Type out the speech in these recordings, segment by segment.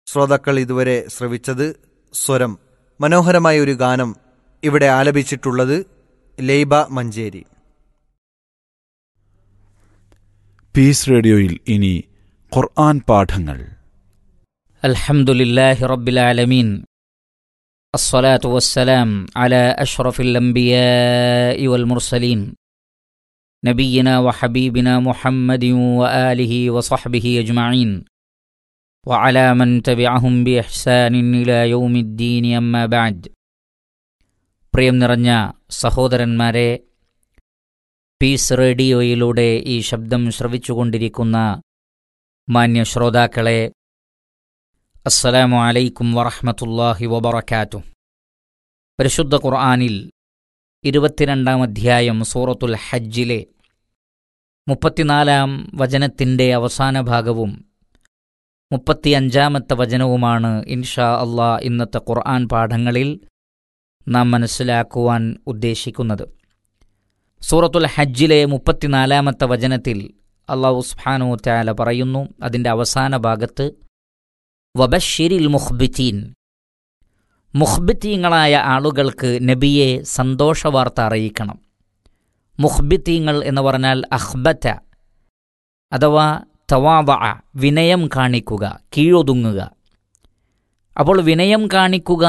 ശ്രോതാക്കൾ ഇതുവരെ ശ്രവിച്ചത് സ്വരം മനോഹരമായ ഒരു ഗാനം ഇവിടെ ആലപിച്ചിട്ടുള്ളത് ലൈബ മഞ്ചേരി പീസ് റേഡിയോയിൽ ഇനി ഖുർആൻ പാഠങ്ങൾ الحمد لله رب العالمين الصلاة والسلام على أشرف الأنبياء والمرسلين نبينا وحبيبنا محمد وآله وصحبه أجمعين وعلى من تبعهم بإحسان إلى يوم الدين أما بعد പ്രിയം നിറഞ്ഞ സഹോദരന്മാരെ പീസ് റേഡിയോയിലൂടെ ഈ ശബ്ദം ശ്രവിച്ചുകൊണ്ടിരിക്കുന്ന മാന്യ ശ്രോതാക്കളെ അസ്സലാമു അലൈക്കും വറഹ്മത്തുള്ളാഹി വബറകാതുഹു പരിശുദ്ധ ഖുർആനിൽ ഇരുപത്തിരണ്ടാം അധ്യായം സൂറത്തുൽ ഹജ്ജിലെ മുപ്പത്തിനാലാം വചനത്തിൻ്റെ അവസാന ഭാഗവും മുപ്പത്തിയഞ്ചാമത്തെ വചനവുമാണ് ഇൻഷാ അള്ളാ ഇന്നത്തെ ഖുർആൻ പാഠങ്ങളിൽ നാം മനസ്സിലാക്കുവാൻ ഉദ്ദേശിക്കുന്നത് സൂറത്തുൽ ഹജ്ജിലെ മുപ്പത്തിനാലാമത്തെ വചനത്തിൽ അള്ളാഹു സുബ്ഹാനഹു തആല പറയുന്നു അതിൻ്റെ അവസാന ഭാഗത്ത് വബഷിരിൽ മുഹ്ബിത്തീൻ മുഹ്ബിത്തീങ്ങളായ ആളുകൾക്ക് നബിയെ സന്തോഷവാർത്ത അറിയിക്കണം മുഹ്ബിത്തീങ്ങൾ എന്ന് പറഞ്ഞാൽ അഹ്ബത്ത അഥവാ തവാവ വിനയം കാണിക്കുക കീഴൊതുങ്ങുക അപ്പോൾ വിനയം കാണിക്കുക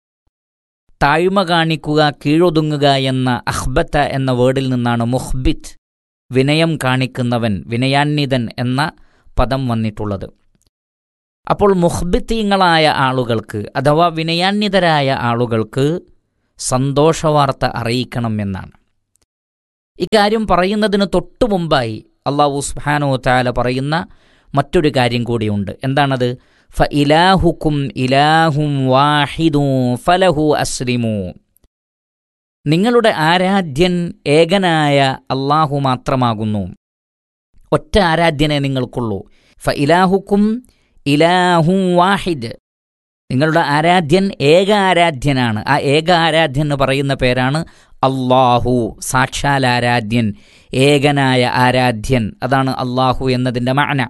താഴ്മ കാണിക്കുക കീഴൊതുങ്ങുക എന്ന അഹ്ബത്ത എന്ന വേർഡിൽ നിന്നാണ് മുഹ്ബിത്ത് വിനയം കാണിക്കുന്നവൻ വിനയാന്വിതൻ എന്ന പദം വന്നിട്ടുള്ളത് അപ്പോൾ മുഹ്ബിത്തീങ്ങളായ ആളുകൾക്ക് അഥവാ വിനയാന്വിതരായ ആളുകൾക്ക് സന്തോഷവാർത്ത അറിയിക്കണം എന്നാണ് ഇക്കാര്യം പറയുന്നതിന് തൊട്ടു മുമ്പായി അള്ളാഹു സുബ്ഹാനോ താല പറയുന്ന മറ്റൊരു കാര്യം കൂടിയുണ്ട് എന്താണത് ഫ ഇലാഹുക്കും ഇലാഹും വാഹിദു ഫലഹു അസ്ലിമു നിങ്ങളുടെ ആരാധ്യൻ ഏകനായ അള്ളാഹു മാത്രമാകുന്നു ഒറ്റ ആരാധ്യനെ നിങ്ങൾക്കുള്ളൂ ഫ ഇലാഹുക്കും ഇലാഹും വാഹിദ് നിങ്ങളുടെ ആരാധ്യൻ ഏക ആരാധ്യനാണ് ആ ഏക ആരാധ്യൻ എന്ന് പറയുന്ന പേരാണ് അള്ളാഹു സാക്ഷാൽ ആരാധ്യൻ ഏകനായ ആരാധ്യൻ അതാണ് അള്ളാഹു എന്നതിൻ്റെ മാന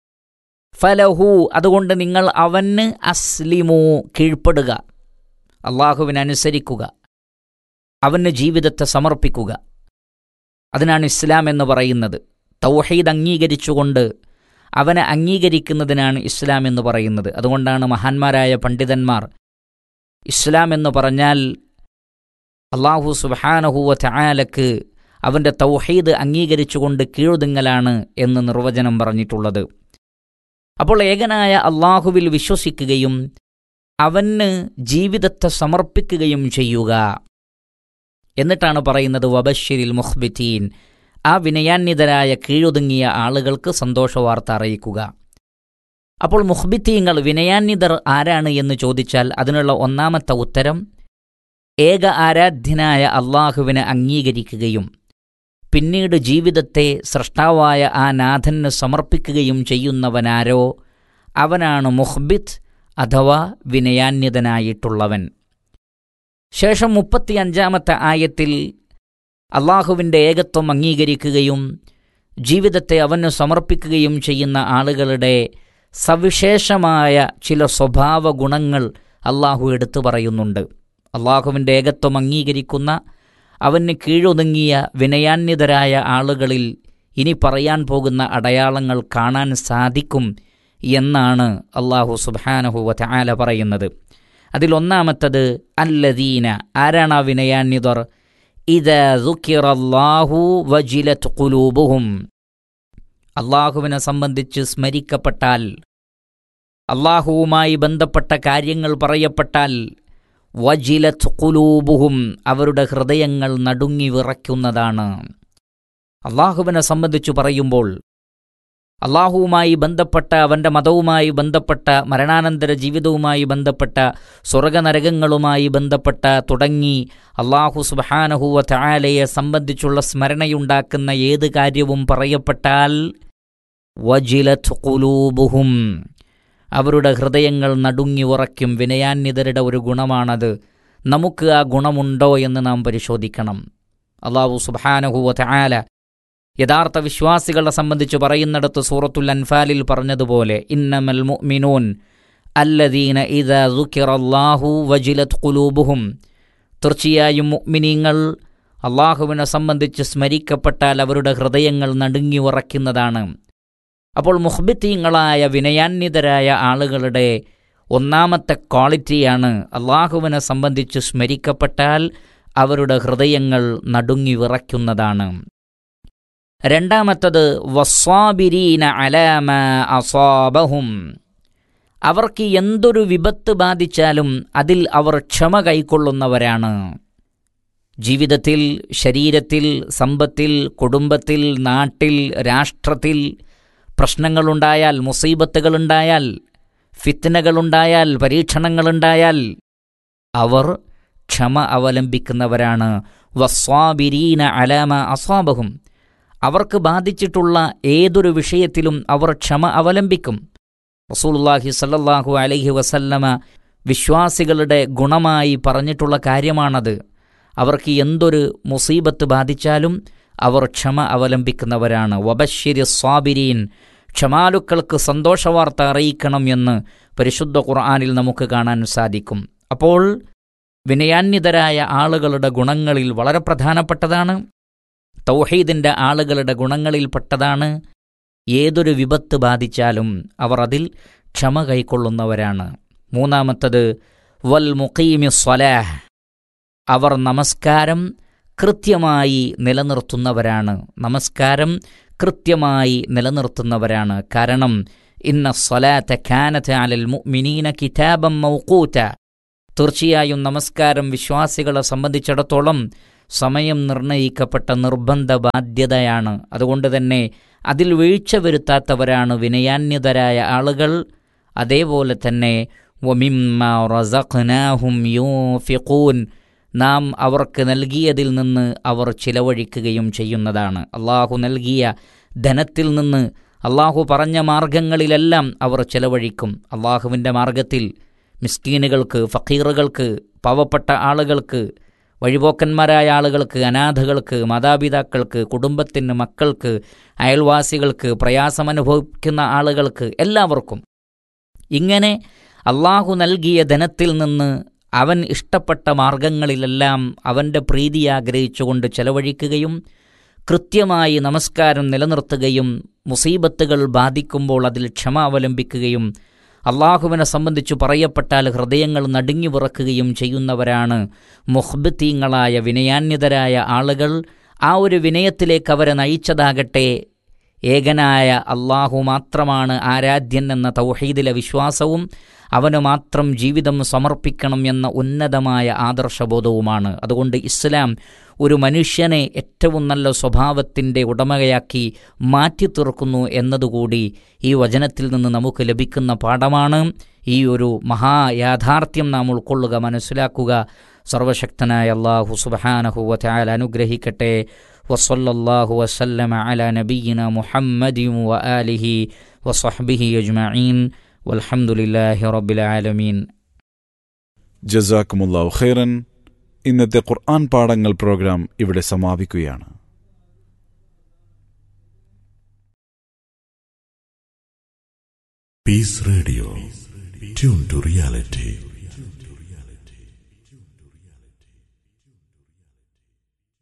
ഫലഹു അതുകൊണ്ട് നിങ്ങൾ അവന് അസ്ലിമു കീഴ്പ്പെടുക അള്ളാഹുവിനനുസരിക്കുക അവന് ജീവിതത്തെ സമർപ്പിക്കുക അതിനാണ് ഇസ്ലാം എന്ന് പറയുന്നത് തൗഹീദ് അംഗീകരിച്ചുകൊണ്ട് അവനെ അംഗീകരിക്കുന്നതിനാണ് ഇസ്ലാം എന്ന് പറയുന്നത് അതുകൊണ്ടാണ് മഹാന്മാരായ പണ്ഡിതന്മാർ ഇസ്ലാം എന്ന് പറഞ്ഞാൽ അള്ളാഹു സുബാനഹുവ ചായാലക്ക് അവൻ്റെ തൗഹീദ് അംഗീകരിച്ചുകൊണ്ട് കീഴുതിങ്ങലാണ് എന്ന് നിർവചനം പറഞ്ഞിട്ടുള്ളത് അപ്പോൾ ഏകനായ അള്ളാഹുവിൽ വിശ്വസിക്കുകയും അവന് ജീവിതത്തെ സമർപ്പിക്കുകയും ചെയ്യുക എന്നിട്ടാണ് പറയുന്നത് വബഷിരിൽ മുഹ്ബിത്തീൻ ആ വിനയാന്വിതരായ കീഴൊതുങ്ങിയ ആളുകൾക്ക് സന്തോഷവാർത്ത അറിയിക്കുക അപ്പോൾ മുഹ്ബിത്തീങ്ങൾ വിനയാന്വിതർ ആരാണ് എന്ന് ചോദിച്ചാൽ അതിനുള്ള ഒന്നാമത്തെ ഉത്തരം ഏക ആരാധ്യനായ അള്ളാഹുവിനെ അംഗീകരിക്കുകയും പിന്നീട് ജീവിതത്തെ സൃഷ്ടാവായ ആ നാഥന് സമർപ്പിക്കുകയും ചെയ്യുന്നവനാരോ അവനാണ് മുഹ്ബിത്ത് അഥവാ വിനയാന്വിതനായിട്ടുള്ളവൻ ശേഷം മുപ്പത്തിയഞ്ചാമത്തെ ആയത്തിൽ അള്ളാഹുവിൻ്റെ ഏകത്വം അംഗീകരിക്കുകയും ജീവിതത്തെ അവന് സമർപ്പിക്കുകയും ചെയ്യുന്ന ആളുകളുടെ സവിശേഷമായ ചില സ്വഭാവ ഗുണങ്ങൾ അള്ളാഹു എടുത്തു പറയുന്നുണ്ട് അള്ളാഹുവിൻ്റെ ഏകത്വം അംഗീകരിക്കുന്ന അവന് കീഴൊതുങ്ങിയ വിനയാന്വിതരായ ആളുകളിൽ ഇനി പറയാൻ പോകുന്ന അടയാളങ്ങൾ കാണാൻ സാധിക്കും എന്നാണ് അള്ളാഹു സുബാനഹു വല പറയുന്നത് അതിലൊന്നാമത്തത് അല്ലദീന ആരാണ് ആ വിനയാന്വിതർ ഇത ദുഃഖിറല്ലാഹു വജിലത്ത് കുലൂബുഹും അള്ളാഹുവിനെ സംബന്ധിച്ച് സ്മരിക്കപ്പെട്ടാൽ അള്ളാഹുവുമായി ബന്ധപ്പെട്ട കാര്യങ്ങൾ പറയപ്പെട്ടാൽ വജിലത്ത് കുലൂബുഹും അവരുടെ ഹൃദയങ്ങൾ നടുങ്ങി വിറയ്ക്കുന്നതാണ് അള്ളാഹുവിനെ സംബന്ധിച്ചു പറയുമ്പോൾ അള്ളാഹുവുമായി ബന്ധപ്പെട്ട അവൻ്റെ മതവുമായി ബന്ധപ്പെട്ട മരണാനന്തര ജീവിതവുമായി ബന്ധപ്പെട്ട സ്വർഗനരകങ്ങളുമായി ബന്ധപ്പെട്ട തുടങ്ങി അള്ളാഹു സുബാനഹുവ ചായാലയെ സംബന്ധിച്ചുള്ള സ്മരണയുണ്ടാക്കുന്ന ഏത് കാര്യവും പറയപ്പെട്ടാൽ വജിലത്ത് കുലൂബുഹും അവരുടെ ഹൃദയങ്ങൾ നടുങ്ങി ഉറയ്ക്കും വിനയാന്വിതരുടെ ഒരു ഗുണമാണത് നമുക്ക് ആ ഗുണമുണ്ടോ എന്ന് നാം പരിശോധിക്കണം അള്ളാഹു സുബാനഹുവ ചായാല യഥാർത്ഥ വിശ്വാസികളെ സംബന്ധിച്ച് പറയുന്നിടത്ത് സൂറത്തുൽ അൻഫാലിൽ പറഞ്ഞതുപോലെ ഇന്നമൽ മുഅ്മിനൂൻ അല്ലദീന ഇദ ദുഃഖിറല്ലാഹു വജിലത് കുലൂബുഹും തീർച്ചയായും മുഅ്മിനീങ്ങൾ അള്ളാഹുവിനെ സംബന്ധിച്ച് സ്മരിക്കപ്പെട്ടാൽ അവരുടെ ഹൃദയങ്ങൾ നടുങ്ങി ഉറയ്ക്കുന്നതാണ് അപ്പോൾ മുഹ്ബിത്തീങ്ങളായ വിനയാന്വിതരായ ആളുകളുടെ ഒന്നാമത്തെ ക്വാളിറ്റിയാണ് അള്ളാഹുവിനെ സംബന്ധിച്ച് സ്മരിക്കപ്പെട്ടാൽ അവരുടെ ഹൃദയങ്ങൾ നടുങ്ങി വിറയ്ക്കുന്നതാണ് രണ്ടാമത്തത് വസ്വാബിരീന അലാമ അസാബഹും അവർക്ക് എന്തൊരു വിപത്ത് ബാധിച്ചാലും അതിൽ അവർ ക്ഷമ കൈക്കൊള്ളുന്നവരാണ് ജീവിതത്തിൽ ശരീരത്തിൽ സമ്പത്തിൽ കുടുംബത്തിൽ നാട്ടിൽ രാഷ്ട്രത്തിൽ പ്രശ്നങ്ങളുണ്ടായാൽ മുസീബത്തുകളുണ്ടായാൽ ഫിത്തനകളുണ്ടായാൽ പരീക്ഷണങ്ങളുണ്ടായാൽ അവർ ക്ഷമ അവലംബിക്കുന്നവരാണ് വസ്വാബിരീന അലാമ അസ്വാബഹും അവർക്ക് ബാധിച്ചിട്ടുള്ള ഏതൊരു വിഷയത്തിലും അവർ ക്ഷമ അവലംബിക്കും റസൂലുള്ളാഹി സല്ലല്ലാഹു അലൈഹി വസല്ലമ വിശ്വാസികളുടെ ഗുണമായി പറഞ്ഞിട്ടുള്ള കാര്യമാണത് അവർക്ക് എന്തൊരു മുസീബത്ത് ബാധിച്ചാലും അവർ ക്ഷമ അവലംബിക്കുന്നവരാണ് വബശ്ശിരി സ്വാബിരീൻ ക്ഷമാലുക്കൾക്ക് സന്തോഷവാർത്ത അറിയിക്കണം എന്ന് പരിശുദ്ധ ഖുർആാനിൽ നമുക്ക് കാണാൻ സാധിക്കും അപ്പോൾ വിനയാന്വിതരായ ആളുകളുടെ ഗുണങ്ങളിൽ വളരെ പ്രധാനപ്പെട്ടതാണ് തൗഹീദിൻ്റെ ആളുകളുടെ ഗുണങ്ങളിൽപ്പെട്ടതാണ് ഏതൊരു വിപത്ത് ബാധിച്ചാലും അവർ അതിൽ ക്ഷമ കൈക്കൊള്ളുന്നവരാണ് മൂന്നാമത്തത് വൽ മുഖീമി സ്വലാഹ് അവർ നമസ്കാരം കൃത്യമായി നിലനിർത്തുന്നവരാണ് നമസ്കാരം കൃത്യമായി നിലനിർത്തുന്നവരാണ് കാരണം ഇന്ന സ്വലാത്ത കാനത്ത് അലൽ മുഅ്മിനീന കിതാബം മൗക്കൂത്ത തീർച്ചയായും നമസ്കാരം വിശ്വാസികളെ സംബന്ധിച്ചിടത്തോളം സമയം നിർണയിക്കപ്പെട്ട നിർബന്ധ ബാധ്യതയാണ് അതുകൊണ്ട് തന്നെ അതിൽ വീഴ്ച വരുത്താത്തവരാണ് വിനയാന്യതരായ ആളുകൾ അതേപോലെ തന്നെ വമിമ്മ റസഖ്നാഹും യൂഫിഖൂൻ നാം അവർക്ക് നൽകിയതിൽ നിന്ന് അവർ ചിലവഴിക്കുകയും ചെയ്യുന്നതാണ് അള്ളാഹു നൽകിയ ധനത്തിൽ നിന്ന് അള്ളാഹു പറഞ്ഞ മാർഗങ്ങളിലെല്ലാം അവർ ചിലവഴിക്കും അള്ളാഹുവിൻ്റെ മാർഗത്തിൽ മിസ്കീനുകൾക്ക് ഫക്കീറുകൾക്ക് പാവപ്പെട്ട ആളുകൾക്ക് വഴിപോക്കന്മാരായ ആളുകൾക്ക് അനാഥകൾക്ക് മാതാപിതാക്കൾക്ക് കുടുംബത്തിന് മക്കൾക്ക് അയൽവാസികൾക്ക് പ്രയാസമനുഭവിക്കുന്ന ആളുകൾക്ക് എല്ലാവർക്കും ഇങ്ങനെ അള്ളാഹു നൽകിയ ധനത്തിൽ നിന്ന് അവൻ ഇഷ്ടപ്പെട്ട മാർഗങ്ങളിലെല്ലാം അവൻ്റെ പ്രീതി ആഗ്രഹിച്ചുകൊണ്ട് ചെലവഴിക്കുകയും കൃത്യമായി നമസ്കാരം നിലനിർത്തുകയും മുസീബത്തുകൾ ബാധിക്കുമ്പോൾ അതിൽ ക്ഷമ അവലംബിക്കുകയും അള്ളാഹുവിനെ സംബന്ധിച്ചു പറയപ്പെട്ടാൽ ഹൃദയങ്ങൾ നടുങ്ങി വിറക്കുകയും ചെയ്യുന്നവരാണ് മുഹ്ബത്തീങ്ങളായ വിനയാന്യതരായ ആളുകൾ ആ ഒരു വിനയത്തിലേക്ക് അവരെ നയിച്ചതാകട്ടെ ഏകനായ അള്ളാഹു മാത്രമാണ് ആരാധ്യൻ എന്ന തൗഹീദിലെ വിശ്വാസവും അവന് മാത്രം ജീവിതം സമർപ്പിക്കണം എന്ന ഉന്നതമായ ആദർശബോധവുമാണ് അതുകൊണ്ട് ഇസ്ലാം ഒരു മനുഷ്യനെ ഏറ്റവും നല്ല സ്വഭാവത്തിൻ്റെ ഉടമയാക്കി മാറ്റി തീർക്കുന്നു എന്നതുകൂടി ഈ വചനത്തിൽ നിന്ന് നമുക്ക് ലഭിക്കുന്ന പാഠമാണ് ഈ ഒരു മഹായാഥാർത്ഥ്യം നാം ഉൾക്കൊള്ളുക മനസ്സിലാക്കുക സർവശക്തനായ അള്ളാഹു സുബഹാനഹു വതആല അനുഗ്രഹിക്കട്ടെ വസല്ലല്ലാഹു വസല്ലമ അല നബിയിന മുഹമ്മദി വആലിഹി വസഹ്ബിഹി അജ്മഈൻ വൽഹംദുലില്ലാഹി റബ്ബിൽ ആലമീൻ ജസാക്കുമുല്ലാഹു ഖൈറൻ ഇന്നത്തെ ഖുർആൻ പാഠങ്ങൾ പ്രോഗ്രാം ഇവിടെ സമാപിക്കുകയാണ് Peace Radio. Tune to reality.